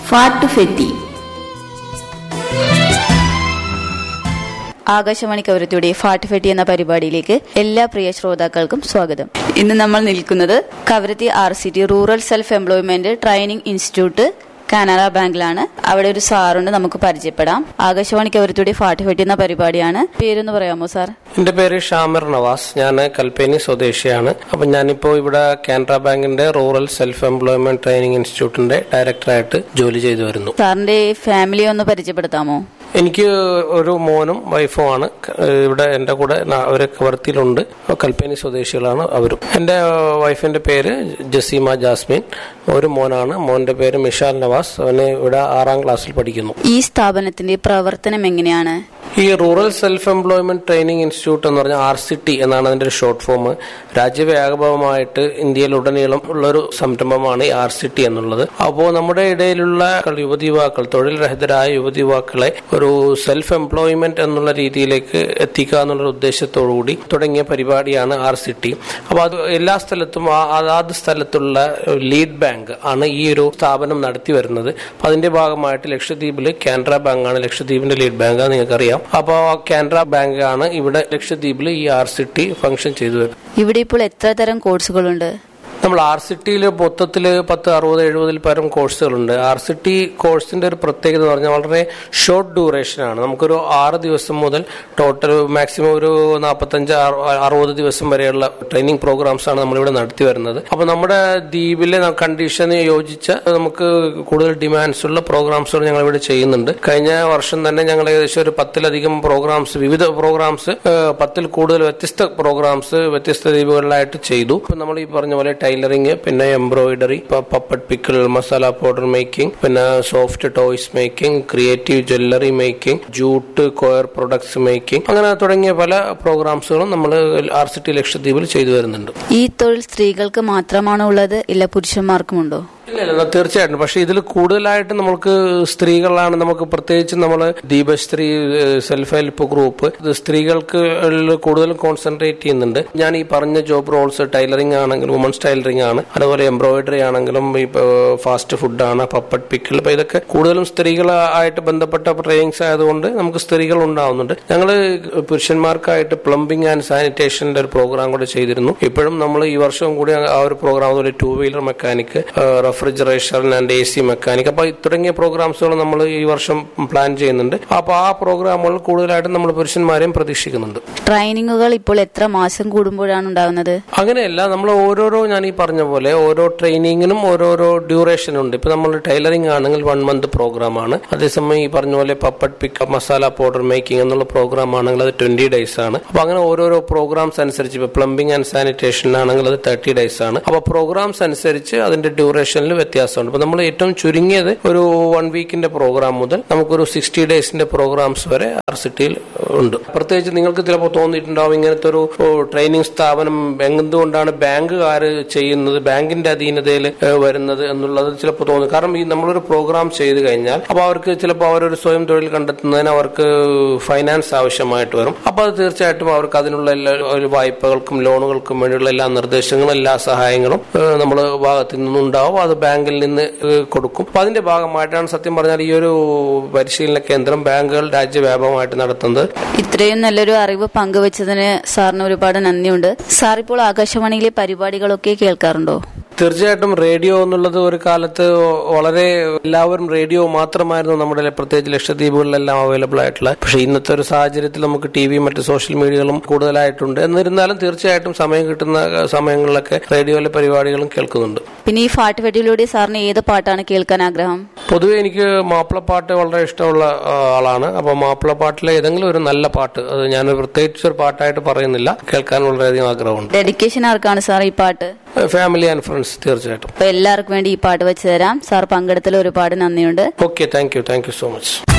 ഫാട്ടുഫെറ്റി ആകാശവാണി കവരത്തിയുടെ ഫാട്ട് ഫെട്ടി എന്ന പരിപാടിയിലേക്ക് എല്ലാ പ്രിയ ശ്രോതാക്കൾക്കും സ്വാഗതം ഇന്ന് നമ്മൾ നിൽക്കുന്നത് Kavaratti R C T rural self employment training institute Canara ബാങ്കിലാണ് അവിടെ ഒരു സാറുണ്ട് നമുക്ക് പരിചയപ്പെടാം ആകാശവാണി കവരത്തിയുടെ ഫാട്ട് ഫെട്ടി എന്ന പരിപാടിയാണ് പേരൊന്ന് പറയാമോ സാർ എന്റെ പേര് ഷാമിർ നവാസ് ഞാൻ കൽപ്പേനി സ്വദേശിയാണ് അപ്പൊ ഞാനിപ്പോ ഇവിടെ കാനറ ബാങ്കിന്റെ റൂറൽ സെൽഫ് എംപ്ലോയ്മെന്റ് ട്രെയിനിങ് ഇൻസ്റ്റിറ്റ്യൂട്ടിന്റെ ഡയറക്ടറായിട്ട് ജോലി ചെയ്തു വരുന്നു സാറിന്റെ ഫാമിലിയെ ഒന്ന് പരിചയപ്പെടുത്താമോ എനിക്ക് ഒരു മോനും വൈഫുമാണ് ക- ഇവിടെ എന്റെ കൂടെ ന- അവര് കവർത്തിയിലുണ്ട് കൽപ്പേനി സ്വദേശികളാണ് അവരും എന്റെ വൈഫിന്റെ പേര് ജസീമ ജാസ്മിൻ ഒരു മോനാണ് മോന്റെ പേര് മിഷാൽ നവാസ് അവന് ഇവിടെ ആറാം ക്ലാസ്സിൽ പഠിക്കുന്നു ഈ സ്ഥാപനത്തിന്റെ പ്രവർത്തനം എങ്ങനെയാണ് ഈ rural self employment training institute എന്ന് പറഞ്ഞാൽ ആർ സി ടി എന്നാണ് അതിന്റെ ഒരു ഷോർട്ട് ഫോം രാജ്യവ്യാപകമായിട്ട് ഇന്ത്യയിലുടനീളം ഉള്ളൊരു സംരംഭമാണ് ഈ ആർ സി ടി എന്നുള്ളത് അപ്പോൾ നമ്മുടെ ഇടയിലുള്ള യുവതി യുവാക്കൾ തൊഴിൽ രഹിതരായ യുവതി യുവാക്കളെ ഒരു സെൽഫ് എംപ്ലോയ്മെന്റ് എന്നുള്ള രീതിയിലേക്ക് എത്തിക്കുക എന്നുള്ള ഉദ്ദേശത്തോടു കൂടി തുടങ്ങിയ പരിപാടിയാണ് ആർ സി ടി അപ്പോൾ അത് എല്ലാ സ്ഥലത്തും ആ- അതാത് സ്ഥലത്തുള്ള ലീഡ് ബാങ്ക് ആണ് ഈ ഒരു സ്ഥാപനം നടത്തി വരുന്നത് അപ്പൊ അതിന്റെ ഭാഗമായിട്ട് ലക്ഷദ്വീപിൽ കാനറ ബാങ്ക് ആണ് ലക്ഷദ്വീപിന്റെ ലീഡ് ബാങ്ക് നിങ്ങൾക്കറിയാം അപ്പോൾ കാനറ ബാങ്ക് ആണ് ഇവിടെ ലക്ഷദ്വീപിൽ ഈ ആർ സി ടി ഫംഗ്ഷൻ ചെയ്തു വരുന്നത് ഇവിടെ ഇപ്പോൾ എത്ര തരം കോഴ്സുകളുണ്ട് നമ്മൾ ആർ സി ടിയിൽ മൊത്തത്തിൽ പത്ത് അറുപത് എഴുപതിൽ പരം കോഴ്സുകളുണ്ട് ആർ സി ടി കോഴ്സിന്റെ ഒരു പ്രത്യേകത എന്ന് പറഞ്ഞാൽ വളരെ ഷോർട്ട് ഡ്യൂറേഷൻ ആണ് നമുക്കൊരു ആറ് ദിവസം മുതൽ ടോട്ടൽ മാക്സിമം ഒരു നാൽപ്പത്തഞ്ച് അറുപത് ദിവസം വരെയുള്ള ട്രെയിനിങ് പ്രോഗ്രാംസ് ആണ് നമ്മളിവിടെ നടത്തി വരുന്നത് അപ്പൊ നമ്മുടെ ദ്വീപിലെ കണ്ടീഷന് യോജിച്ച നമുക്ക് കൂടുതൽ ഡിമാൻഡ്സ് ഉള്ള പ്രോഗ്രാംസുകൾ ഞങ്ങൾ ഇവിടെ ചെയ്യുന്നുണ്ട് കഴിഞ്ഞ വർഷം തന്നെ ഞങ്ങൾ ഏകദേശം ഒരു പത്തിലധികം പ്രോഗ്രാംസ് വിവിധ പ്രോഗ്രാംസ് പത്തിൽ കൂടുതൽ വ്യത്യസ്ത പ്രോഗ്രാംസ് വ്യത്യസ്ത ദ്വീപുകളിലായിട്ട് ചെയ്തു ഇപ്പൊ നമ്മൾ ഈ പറഞ്ഞ പോലെ ടൈലറിങ് പിന്നെ എംബ്രോയിഡറി പപ്പട്ട് പിക്കിൾ മസാല പൗഡർ മേക്കിംഗ് പിന്നെ soft toys making creative jewellery making jute coir products making അങ്ങനെ തുടങ്ങിയ പല പ്രോഗ്രാംസുകളും നമ്മൾ ആർ സി ടി ലക്ഷദ്വീപിൽ ചെയ്തു വരുന്നുണ്ട് ഈ തൊഴിൽ സ്ത്രീകൾക്ക് മാത്രമാണോ ഉള്ളത് ഇല്ല പുരുഷന്മാർക്കുമുണ്ടോ ഇല്ല ഇല്ല തീർച്ചയായിട്ടും പക്ഷെ ഇതിൽ കൂടുതലായിട്ട് നമുക്ക് സ്ത്രീകളാണ് നമുക്ക് പ്രത്യേകിച്ച് നമ്മൾ ദീപശ്രീ സെൽഫ് ഹെൽപ്പ് ഗ്രൂപ്പ് ഇത് സ്ത്രീകൾക്ക് കൂടുതലും കോൺസെൻട്രേറ്റ് ചെയ്യുന്നുണ്ട് ഞാൻ ഈ പറഞ്ഞ ജോബ് റോൾസ് ടൈലറിംഗ് ആണെങ്കിലും വുമൺസ് ടൈലറിംഗ് ആണ് അതുപോലെ എംബ്രോയിഡറി ആണെങ്കിലും ഇപ്പൊ ഫാസ്റ്റ് ഫുഡാണ് പപ്പട്ട് പിക്കിൾ ഇപ്പൊ ഇതൊക്കെ കൂടുതലും സ്ത്രീകളായിട്ട് ബന്ധപ്പെട്ട ട്രെയിനിങ്സ് ആയതുകൊണ്ട് നമുക്ക് സ്ത്രീകൾ ഉണ്ടാവുന്നുണ്ട് ഞങ്ങൾ പുരുഷന്മാർക്കായിട്ട് പ്ലംബിംഗ് ആൻഡ് സാനിറ്റേഷന്റെ ഒരു പ്രോഗ്രാം കൂടെ ചെയ്തിരുന്നു ഇപ്പോഴും നമ്മൾ ഈ വർഷവും കൂടി ആ ഒരു പ്രോഗ്രാം അതുപോലെ two wheeler mechanic refrigeration and A C mechanic അപ്പൊ തുടങ്ങിയ പ്രോഗ്രാംസുകൾ നമ്മൾ ഈ വർഷം പ്ലാൻ ചെയ്യുന്നുണ്ട് അപ്പൊ ആ പ്രോഗ്രാമുകൾ കൂടുതലായിട്ടും നമ്മൾ പുരുഷന്മാരെയും പ്രതീക്ഷിക്കുന്നുണ്ട് ട്രെയിനിങ്ങുകൾ ഇപ്പോൾ എത്ര മാസം കൂടുമ്പോഴാണ് ഉണ്ടാകുന്നത് അങ്ങനെയല്ല നമ്മൾ ഓരോരോ ഞാൻ ഈ പറഞ്ഞ പോലെ ഓരോ ട്രെയിനിങ്ങിനും ഓരോരോ ഡ്യൂറേഷൻ ഉണ്ട് ഇപ്പൊ നമ്മൾ ടൈലറിംഗ് ആണെങ്കിൽ വൺ മന്ത് പ്രോഗ്രാം ആണ് അതേസമയം ഈ പറഞ്ഞ പോലെ പപ്പട്ട് പിക്ക് മസാല പൗഡർ മേക്കിംഗ് എന്നുള്ള പ്രോഗ്രാം ആണെങ്കിൽ അത് ട്വന്റി ഡേയ്സ് ആണ് അപ്പൊ അങ്ങനെ ഓരോരോ പ്രോഗ്രാംസ് അനുസരിച്ച് ഇപ്പൊ പ്ലംബിംഗ് ആൻഡ് സാനിറ്റേഷൻ ആണെങ്കിൽ അത് തേർട്ടി ഡേയ്സ് ആണ് അപ്പൊ പ്രോഗ്രാംസ് അനുസരിച്ച് അതിന്റെ ഡ്യൂറേഷനിൽ വ്യത്യാസമുണ്ട് ഇപ്പൊ നമ്മൾ ഏറ്റവും ചുരുങ്ങിയത് ഒരു വൺ വീക്കിന്റെ പ്രോഗ്രാം മുതൽ നമുക്കൊരു സിക്സ്റ്റി ഡേയ്സിന്റെ പ്രോഗ്രാംസ് വരെ ആർ സിറ്റിയിൽ ഉണ്ട് പ്രത്യേകിച്ച് നിങ്ങൾക്ക് ചിലപ്പോൾ തോന്നിയിട്ടുണ്ടാവും ഇങ്ങനത്തെ ഒരു ട്രെയിനിങ് സ്ഥാപനം എന്തുകൊണ്ടാണ് ബാങ്കുകാർ ചെയ്യുന്നത് ബാങ്കിന്റെ അധീനതയിൽ ഏഹ്, വരുന്നത് എന്നുള്ളത് ചിലപ്പോൾ തോന്നും കാരണം ഈ നമ്മളൊരു പ്രോഗ്രാം ചെയ്ത് കഴിഞ്ഞാൽ അപ്പോൾ അവർക്ക് ചിലപ്പോൾ അവരൊരു സ്വയം തൊഴിൽ കണ്ടെത്തുന്നതിന് അവർക്ക് ഫൈനാൻസ് ആവശ്യമായിട്ട് വരും അപ്പോൾ അത് തീർച്ചയായിട്ടും അവർക്ക് അതിനുള്ള എല്ലാ ഒരു വായ്പകൾക്കും ലോണുകൾക്കും വേണ്ടിയുള്ള എല്ലാ നിർദ്ദേശങ്ങളും എല്ലാ സഹായങ്ങളും നമ്മൾ ഭാഗത്തു നിന്നുണ്ടാവും അത് ബാങ്കിൽ നിന്ന് ഏഹ്, കൊടുക്കും അപ്പൊ അതിന്റെ ഭാഗമായിട്ടാണ് സത്യം പറഞ്ഞാൽ ഈ ഒരു പരിശീലന കേന്ദ്രം ബാങ്കുകൾ രാജ്യവ്യാപകമായിട്ട് നടത്തുന്നത് ഇത്രയും നല്ലൊരു അറിവ് പങ്കുവച്ചതിന് സാറിന് ഒരുപാട് നന്ദിയുണ്ട് സാർ ഇപ്പോൾ ആകാശവാണിയിലെ പരിപാടികളൊക്കെ കേൾക്കാറുണ്ടോ തീർച്ചയായിട്ടും റേഡിയോ എന്നുള്ളത് ഒരു കാലത്ത് വളരെ എല്ലാവരും റേഡിയോ മാത്രമായിരുന്നു നമ്മുടെ പ്രത്യേകിച്ച് ലക്ഷദ്വീപുകളിലെല്ലാം അവൈലബിൾ ആയിട്ടുള്ള പക്ഷേ ഇന്നത്തെ ഒരു സാഹചര്യത്തിൽ നമുക്ക് ടി വി മറ്റ് സോഷ്യൽ മീഡിയകളും കൂടുതലായിട്ടുണ്ട് എന്നിരുന്നാലും തീർച്ചയായിട്ടും സമയം കിട്ടുന്ന സമയങ്ങളിലൊക്കെ റേഡിയോയിലെ പരിപാടികളും കേൾക്കുന്നുണ്ട് പിന്നെ ഈ ഫാട്ട് ഫെട്ടിയിലൂടെ സാറിന് ഏത് പാട്ടാണ് കേൾക്കാൻ ആഗ്രഹം പൊതുവെ എനിക്ക് മാപ്പിളപ്പാട്ട് വളരെ ഇഷ്ടമുള്ള ആ, ആളാണ് അപ്പോൾ മാപ്പിളപ്പാട്ടിലെ ഏതെങ്കിലും ഒരു നല്ല പാട്ട് അത് ഞാൻ പ്രത്യേകിച്ച് ഒരു പാട്ടായിട്ട് പറയുന്നില്ല കേൾക്കാൻ വളരെയധികം ആഗ്രഹമുണ്ട് ഡെഡിക്കേഷൻ ആർക്കാണ് സാർ ഈ പാട്ട് ഫാമിലി ആൻഡ് ഫ്രണ്ട്സ് തീർച്ചയായിട്ടും അപ്പൊ എല്ലാവർക്കും വേണ്ടി ഈ പാട്ട് വെച്ച് തരാം സാർ പങ്കെടുത്തതിൽ ഒരുപാട് നന്ദിയുണ്ട് okay thank you thank you so much